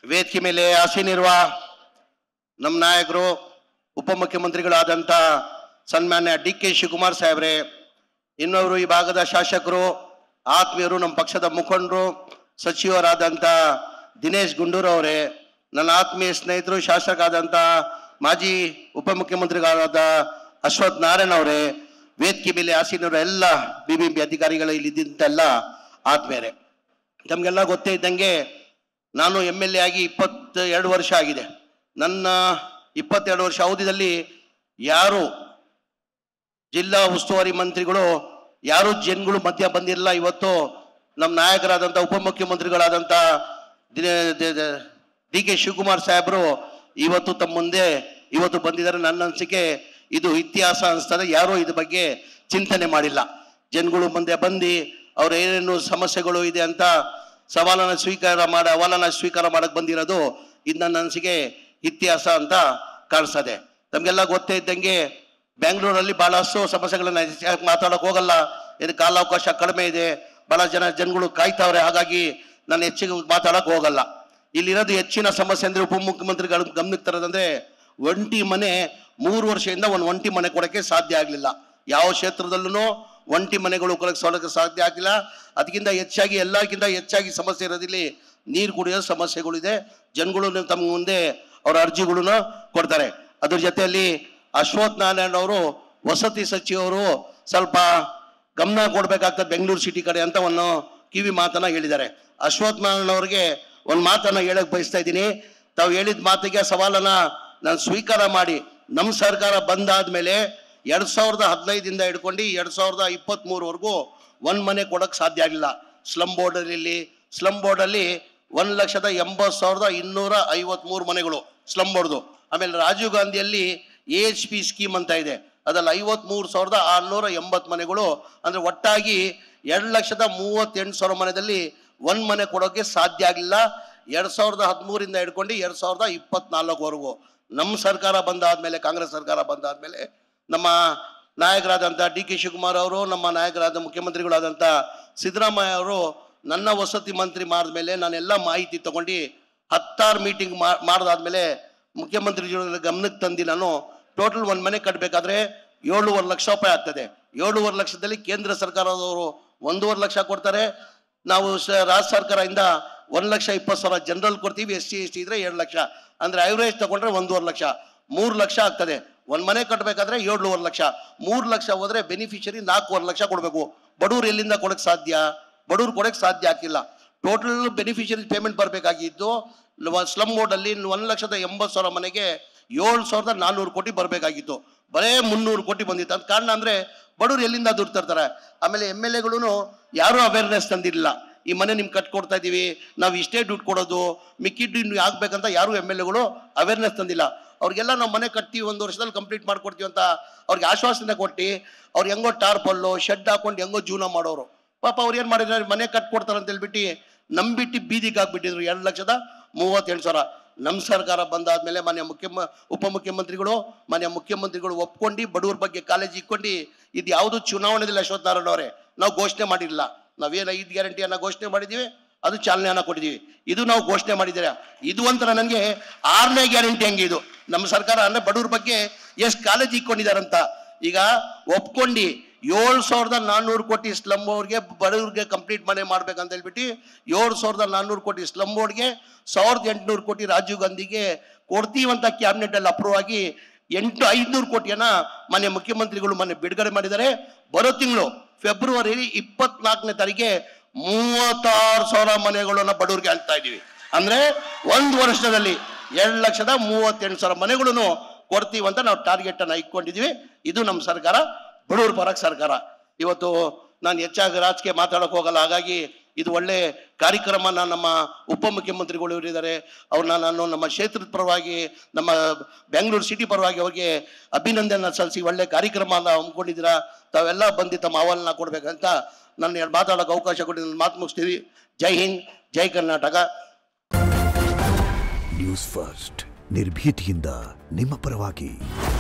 ವೇದಿಕೆ ಮೇಲೆ ಆಸೀನಿರುವ ನಮ್ಮ ನಾಯಕರು ಉಪಮುಖ್ಯಮಂತ್ರಿಗಳಾದಂಥ ಸನ್ಮಾನ್ಯ ಡಿ ಕೆ ಶಿವಕುಮಾರ್ ಸಾಹೇಬ್ರೆ ಇನ್ನೊಬ್ರು ಈ ಭಾಗದ ಶಾಸಕರು ಆತ್ಮೀಯರು ನಮ್ಮ ಪಕ್ಷದ ಮುಖಂಡರು ಸಚಿವರಾದಂಥ ದಿನೇಶ್ ಗುಂಡೂರು ಅವರೇ ನನ್ನ ಆತ್ಮೀಯ ಸ್ನೇಹಿತರು ಶಾಸಕರಾದಂಥ ಮಾಜಿ ಉಪಮುಖ್ಯಮಂತ್ರಿಗಳಾದ ಅಶ್ವಥ್ ನಾರಾಯಣ ಅವರೇ ವೇದಿಕೆ ಮೇಲೆ ಆಸೀನರು ಎಲ್ಲ ಬಿ ಬಿ ಅಧಿಕಾರಿಗಳು ಇಲ್ಲಿ ಇದ್ದಂತೆಲ್ಲ ಆತ್ಮೀಯರೇ ತಮಗೆಲ್ಲ ಗೊತ್ತೇ ಇದ್ದಂಗೆ ನಾನು ಎಮ್ ಎಲ್ ಎ ಆಗಿ ಇಪ್ಪತ್ತ ಎರಡು ವರ್ಷ ಆಗಿದೆ ನನ್ನ ಇಪ್ಪತ್ತೆರಡು ವರ್ಷ ಅವಧಿಯಲ್ಲಿ ಯಾರು ಜಿಲ್ಲಾ ಉಸ್ತುವಾರಿ ಮಂತ್ರಿಗಳು ಯಾರು ಜನಗಳು ಮಧ್ಯ ಬಂದಿಲ್ಲ ಇವತ್ತು ನಮ್ಮ ನಾಯಕರಾದಂಥ ಉಪಮುಖ್ಯಮಂತ್ರಿಗಳಾದಂಥ ಡಿ ಕೆ ಶಿವಕುಮಾರ್ ಸಾಹೇಬರು ಇವತ್ತು ತಮ್ಮ ಮುಂದೆ ಇವತ್ತು ಬಂದಿದ್ದಾರೆ ನನ್ನ ಅನಿಸಿಕೆ ಇದು ಇತಿಹಾಸ ಅನಿಸ್ತದೆ ಯಾರೂ ಇದ್ರ ಬಗ್ಗೆ ಚಿಂತನೆ ಮಾಡಿಲ್ಲ ಜನಗಳು ಮುಂದೆ ಬಂದು ಅವ್ರ ಏನೇನು ಸಮಸ್ಯೆಗಳು ಇದೆ ಅಂತ ಸವಾಲನ್ನ ಸ್ವೀಕಾರ ಮಾಡ ಅವಾಲನ್ನ ಸ್ವೀಕಾರ ಮಾಡಕ್ ಬಂದಿರೋದು ಇದು ನನ್ನ ಅನಿಸಿಕೆ ಇತಿಹಾಸ ಅಂತ ಕಾಣಿಸ್ತದೆ ತಮಗೆಲ್ಲ ಗೊತ್ತೇ ಇದ್ದಂಗೆ ಬೆಂಗಳೂರಲ್ಲಿ ಬಹಳಷ್ಟು ಸಮಸ್ಯೆಗಳನ್ನ ಹೆಚ್ಚಾಗಿ ಮಾತಾಡಕ್ ಹೋಗಲ್ಲ ಇದು ಕಾಲಾವಕಾಶ ಕಡಿಮೆ ಇದೆ ಬಹಳ ಜನ ಜನಗಳು ಕಾಯ್ತಾವ್ರೆ ಹಾಗಾಗಿ ನಾನು ಹೆಚ್ಚಿಗೆ ಮಾತಾಡಕ್ ಹೋಗಲ್ಲ ಇಲ್ಲಿರೋದು ಹೆಚ್ಚಿನ ಸಮಸ್ಯೆ ಅಂದ್ರೆ ಉಪಮುಖ್ಯಮಂತ್ರಿಗಳು ಗಮನಕ್ಕೆ ತರೋದಂದ್ರೆ ಒಂಟಿ ಮನೆ ಮೂರು ವರ್ಷದಿಂದ ಒಂದು ಒಂಟಿ ಮನೆ ಕೊಡಕ್ಕೆ ಸಾಧ್ಯ ಆಗಲಿಲ್ಲ ಯಾವ ಕ್ಷೇತ್ರದಲ್ಲೂ ಒಂಟಿ ಮನೆಗಳು ಕೊಡಕ್ಕೆ ಸೌಲಭ್ಯ ಸಾಧ್ಯ ಆಗಿಲ್ಲ ಅದಕ್ಕಿಂತ ಹೆಚ್ಚಾಗಿ ಎಲ್ಲಕ್ಕಿಂತ ಹೆಚ್ಚಾಗಿ ಸಮಸ್ಯೆ ಇರೋದಿಲ್ಲಿ ನೀರು ಕುಡಿಯೋ ಸಮಸ್ಯೆಗಳಿದೆ ಜನಗಳು ತಮ್ಮ ಮುಂದೆ ಅವರ ಅರ್ಜಿಗಳನ್ನು ಕೊಡ್ತಾರೆ ಅದ್ರ ಜೊತೆಯಲ್ಲಿ ಅಶ್ವಥ್ ನಾರಾಯಣ ಅವರು ವಸತಿ ಸಚಿವರು ಸ್ವಲ್ಪ ಗಮನ ಕೊಡ್ಬೇಕಾಗ್ತದೆ ಬೆಂಗಳೂರು ಸಿಟಿ ಕಡೆ ಅಂತ ಒಂದು ಕಿವಿ ಮಾತನ್ನ ಹೇಳಿದ್ದಾರೆ ಅಶ್ವಥ್ ನಾರಾಯಣ ಅವ್ರಿಗೆ ಒಂದು ಮಾತನ್ನ ಹೇಳಕ್ ಬಯಸ್ತಾ ಇದ್ದೀನಿ ತಾವು ಹೇಳಿದ ಮಾತಿಗೆ ಸವಾಲನ್ನ ನಾನು ಸ್ವೀಕಾರ ಮಾಡಿ ನಮ್ಮ ಸರ್ಕಾರ ಬಂದಾದ್ಮೇಲೆ ಎರಡ್ ಸಾವಿರದ ಹದಿನೈದಿಂದ ಹಿಡ್ಕೊಂಡು ಎರಡ್ ಸಾವಿರದ ಇಪ್ಪತ್ತ್ ಮೂರವರೆಗೂ ಒಂದ್ ಮನೆ ಕೊಡಕ್ ಸಾಧ್ಯ ಆಗಿಲ್ಲ ಸ್ಲಮ್ ಬೋರ್ಡಲ್ಲಿ ಸ್ಲಮ್ ಬೋರ್ಡಲ್ಲಿ ಒಂದ್ ಲಕ್ಷದ ಎಂಬತ್ತು ಸಾವಿರದ ಇನ್ನೂರ ಐವತ್ಮೂರು ಮನೆಗಳು ಸ್ಲಮ್ ಬೋರ್ಡ್ದು ಆಮೇಲೆ ರಾಜೀವ್ ಗಾಂಧಿಯಲ್ಲಿ ಎ ಎಚ್ ಪಿ ಸ್ಕೀಮ್ ಅಂತ ಇದೆ ಅದ್ರಲ್ಲಿ ಐವತ್ಮೂರು ಸಾವಿರದ ಆರ್ನೂರ ಎಂಬತ್ತು ಮನೆಗಳು ಅಂದ್ರೆ ಒಟ್ಟಾಗಿ ಎರಡು ಲಕ್ಷದ ಮೂವತ್ತೆಂಟು ಸಾವಿರ ಮನೆಯಲ್ಲಿ ಒಂದ್ ಮನೆ ಕೊಡೋಕೆ ಸಾಧ್ಯ ಆಗಲಿಲ್ಲ ಎರಡ್ ಸಾವಿರದ ಹದಿಮೂರಿಂದ ಹಿಡ್ಕೊಂಡು ಎರಡ್ ಸಾವಿರದ ಇಪ್ಪತ್ನಾಲ್ಕವರೆಗೂ ನಮ್ಮ ಸರ್ಕಾರ ಬಂದಾದ್ಮೇಲೆ ಕಾಂಗ್ರೆಸ್ ಸರ್ಕಾರ ಬಂದಾದ್ಮೇಲೆ ನಮ್ಮ ನಾಯಕರಾದಂಥ ಡಿ ಕೆ ಶಿವಕುಮಾರ್ ಅವರು ನಮ್ಮ ನಾಯಕರಾದ ಮುಖ್ಯಮಂತ್ರಿಗಳಾದಂಥ ಸಿದ್ದರಾಮಯ್ಯ ಅವರು ನನ್ನ ವಸತಿ ಮಂತ್ರಿ ಮಾಡಿದ್ಮೇಲೆ ನಾನೆಲ್ಲ ಮಾಹಿತಿ ತಗೊಂಡು ಹತ್ತಾರು ಮೀಟಿಂಗ್ ಮಾಡಿದಾದ್ಮೇಲೆ ಮುಖ್ಯಮಂತ್ರಿ ಗಮನಕ್ಕೆ ತಂದು ನಾನು ಟೋಟಲ್ ಒಂದು ಮನೆ ಕಟ್ಟಬೇಕಾದ್ರೆ ಏಳುವರೆ ಲಕ್ಷ ರೂಪಾಯಿ ಆಗ್ತದೆ ಏಳುವರೆ ಲಕ್ಷದಲ್ಲಿ ಕೇಂದ್ರ ಸರ್ಕಾರದವರು ಒಂದೂವರೆ ಲಕ್ಷ ಕೊಡ್ತಾರೆ ನಾವು ಸ ರಾಜ್ಯ ಸರ್ಕಾರದಿಂದ ಒಂದು ಲಕ್ಷ ಇಪ್ಪತ್ತು ಸಾವಿರ ಜನರಲ್ ಕೊಡ್ತೀವಿ ಎಸ್ ಸಿ ಎಸ್ ಟಿ ಇದ್ರೆ ಎರಡು ಲಕ್ಷ ಅಂದ್ರೆ ಐವರೇಜ್ ತಗೊಂಡ್ರೆ ಒಂದೂವರೆ ಲಕ್ಷ ಮೂರು ಲಕ್ಷ ಆಗ್ತದೆ ಒಂದು ಮನೆ ಕಟ್ಟಬೇಕಾದ್ರೆ ಏಳುವರೆ ಲಕ್ಷ ಮೂರು ಲಕ್ಷ ಹೋದ್ರೆ ಬೆನಿಫಿಷರಿ ನಾಲ್ಕೂವರೆ ಲಕ್ಷ ಕೊಡಬೇಕು ಬಡವ್ರು ಎಲ್ಲಿಂದ ಕೊಡಕ್ಕೆ ಸಾಧ್ಯ ಬಡವ್ರು ಕೊಡಕ್ಕೆ ಸಾಧ್ಯ ಆಗಿಲ್ಲ ಟೋಟಲ್ ಬೆನಿಫಿಷರಿ ಪೇಮೆಂಟ್ ಬರಬೇಕಾಗಿದ್ದು ಸ್ಲಮ್ ಬೋರ್ಡಲ್ಲಿ ಒಂದು ಲಕ್ಷದ ಎಂಬತ್ತು ಸಾವಿರ ಮನೆಗೆ ಏಳು ಸಾವಿರದ ನಾನ್ನೂರು ಕೋಟಿ ಬರಬೇಕಾಗಿತ್ತು ಬರೇ ಮುನ್ನೂರು ಕೋಟಿ ಬಂದಿತ್ತು ಅಂತ ಕಾರಣ ಅಂದ್ರೆ ಬಡವ್ರು ಎಲ್ಲಿಂದ ದುಡ್ಡು ತರ್ತಾರೆ ಆಮೇಲೆ ಎಮ್ ಎಲ್ ಎಗಳು ಯಾರೂ ಅವೇರ್ನೆಸ್ ತಂದಿರಲಿಲ್ಲ ಈ ಮನೆ ನಿಮ್ಗೆ ಕಟ್ಕೊಡ್ತಾ ಇದೀವಿ ನಾವು ಇಷ್ಟೇ ದುಡ್ಡು ಕೊಡೋದು ಮಿಕ್ಕಿ ದುಡ್ಡು ಆಗ್ಬೇಕಂತ ಯಾರು ಎಮ್ ಎಲ್ ಎಗಳು ಅವೇರ್ನೆಸ್ ತಂದಿಲ್ಲ ಅವ್ರಿಗೆಲ್ಲ ನಾವು ಮನೆ ಕಟ್ತೀವಿ ಒಂದು ವರ್ಷದಲ್ಲಿ ಕಂಪ್ಲೀಟ್ ಮಾಡ್ಕೊಡ್ತೀವಿ ಅಂತ ಅವ್ರಿಗೆ ಆಶ್ವಾಸನೆ ಕೊಟ್ಟು ಅವ್ರು ಹೆಂಗೋ ಟಾರ್ಪಲ್ಲು ಶೆಡ್ ಹಾಕೊಂಡು ಹೆಂಗೋ ಜೀವನ ಮಾಡೋರು ಪಾಪ ಅವ್ರು ಏನು ಮಾಡಿದ್ರೆ ಮನೆ ಕಟ್ಕೊಡ್ತಾರೆ ಅಂತ ಹೇಳ್ಬಿಟ್ಟು ನಂಬಿಟ್ಟು ಬೀದಿಗೆ ಹಾಕ್ಬಿಟ್ಟಿದ್ರು ಎರಡು ಲಕ್ಷದ ಮೂವತ್ತೆಂಟು ಸಾವಿರ ನಮ್ಮ ಸರ್ಕಾರ ಬಂದಾದ್ಮೇಲೆ ಮಾನ್ಯ ಮುಖ್ಯ ಉಪಮುಖ್ಯಮಂತ್ರಿಗಳು ಮಾನ್ಯ ಮುಖ್ಯಮಂತ್ರಿಗಳು ಒಪ್ಕೊಂಡು ಬಡವ್ರ ಬಗ್ಗೆ ಕಾಳಜಿ ಇಟ್ಕೊಂಡು ಇದು ಯಾವುದು ಚುನಾವಣೆಯಲ್ಲಿ ಅಶ್ವಥ್ ನಾರಾಯಣ ಅವರೇ ನಾವು ಘೋಷಣೆ ಮಾಡಿರಲಿಲ್ಲ ನಾವೇನು ಐದು ಗ್ಯಾರಂಟಿಯನ್ನ ಘೋಷಣೆ ಮಾಡಿದ್ದೀವಿ ಅದು ಚಾಲನೆಯನ್ನ ಕೊಟ್ಟಿದ್ದೀವಿ ಇದು ನಾವು ಘೋಷಣೆ ಮಾಡಿದ್ದೀರಾ ಇದು ಒಂಥರ ನನಗೆ ಆರನೇ ಗ್ಯಾರಂಟಿ ಹಂಗೆ ಇದು ನಮ್ಮ ಸರ್ಕಾರ ಅಂದ್ರೆ ಬಡವ್ರ ಬಗ್ಗೆ ಎಷ್ಟು ಕಾಳಜಿ ಇಟ್ಕೊಂಡಿದಾರಂತ ಈಗ ಒಪ್ಕೊಂಡು ಏಳು ಸಾವಿರದ ನಾನ್ನೂರು ಕೋಟಿ ಸ್ಲಮ್ ಅವ್ರಿಗೆ ಬಡವ್ರಿಗೆ ಕಂಪ್ಲೀಟ್ ಮನೆ ಮಾಡ್ಬೇಕಂತ ಹೇಳ್ಬಿಟ್ಟು ಏಳು ಸಾವಿರದ ನಾನ್ನೂರು ಕೋಟಿ ಸ್ಲಮ್ ಬೋರ್ಡ್ಗೆ ಸಾವಿರದ ಎಂಟುನೂರು ಕೋಟಿ ರಾಜೀವ್ ಗಾಂಧಿಗೆ ಕೊಡ್ತೀವಂತ ಕ್ಯಾಬಿನೆಟ್ ಅಲ್ಲಿ ಅಪ್ರೂವ್ ಆಗಿ ಎಂಟು ಐದುನೂರು ಕೋಟಿಯನ್ನ ಮಾನ್ಯ ಮುಖ್ಯಮಂತ್ರಿಗಳು ಮೊನ್ನೆ ಬಿಡುಗಡೆ ಮಾಡಿದ್ದಾರೆ ಬರೋ ತಿಂಗಳು ಫೆಬ್ರವರಿ ಇಪ್ಪತ್ನಾಲ್ಕನೇ ತಾರೀಕಿಗೆ ಮೂವತ್ತಾರು ಸಾವಿರ ಮನೆಗಳನ್ನ ಬಡವ್ರಿಗೆ ಹೇಳ್ತಾ ಇದೀವಿ ಅಂದ್ರೆ ಒಂದು ವರ್ಷದಲ್ಲಿ ಎರಡು ಲಕ್ಷದ ಮೂವತ್ತೆಂಟು ಸಾವಿರ ಮನೆಗಳನ್ನು ಕೊಡ್ತೀವಂತ ನಾವು ಟಾರ್ಗೆಟ್ ಅನ್ನ ಇಟ್ಕೊಂಡಿದೀವಿ ಇದು ನಮ್ಮ ಸರ್ಕಾರ ಬಡವ್ರ ಪರಕ್ ಸರ್ಕಾರ ಇವತ್ತು ನಾನು ಹೆಚ್ಚಾಗಿ ರಾಜಕೀಯ ಮಾತಾಡಕ್ ಹೋಗಲ್ಲ ಹಾಗಾಗಿ ಇದು ಒಳ್ಳೆ ಕಾರ್ಯಕ್ರಮನ ನಮ್ಮ ಉಪಮುಖ್ಯಮಂತ್ರಿಗಳು ಇವರಿದ್ದಾರೆ ಅವ್ರನ್ನ ನಾನು ನಮ್ಮ ಕ್ಷೇತ್ರದ ಪರವಾಗಿ ನಮ್ಮ ಬೆಂಗಳೂರು ಸಿಟಿ ಪರವಾಗಿ ಅವ್ರಿಗೆ ಅಭಿನಂದನೆ ಸಲ್ಲಿಸಿ ಒಳ್ಳೆ ಕಾರ್ಯಕ್ರಮನ ಹಮ್ಮಿಕೊಂಡಿದ್ದೀರಾ ತಾವೆಲ್ಲ ಬಂದು ತಮ್ಮ ಅಹವಾಲನ್ನ ಕೊಡ್ಬೇಕಂತ ನನ್ನ ಎರಡು ಮಾತಾಡೋಕೆ ಅವಕಾಶ ಕೊಟ್ಟು ನನ್ನ ಮಾತು ಮುಗಿಸ್ತೀವಿ ಜೈ ಹಿಂದ್ ಜೈ ಕರ್ನಾಟಕ ನ್ಯೂಸ್ ಫಸ್ಟ್ ನಿರ್ಭೀತಿಯಿಂದ ನಿಮ್ಮ ಪರವಾಗಿ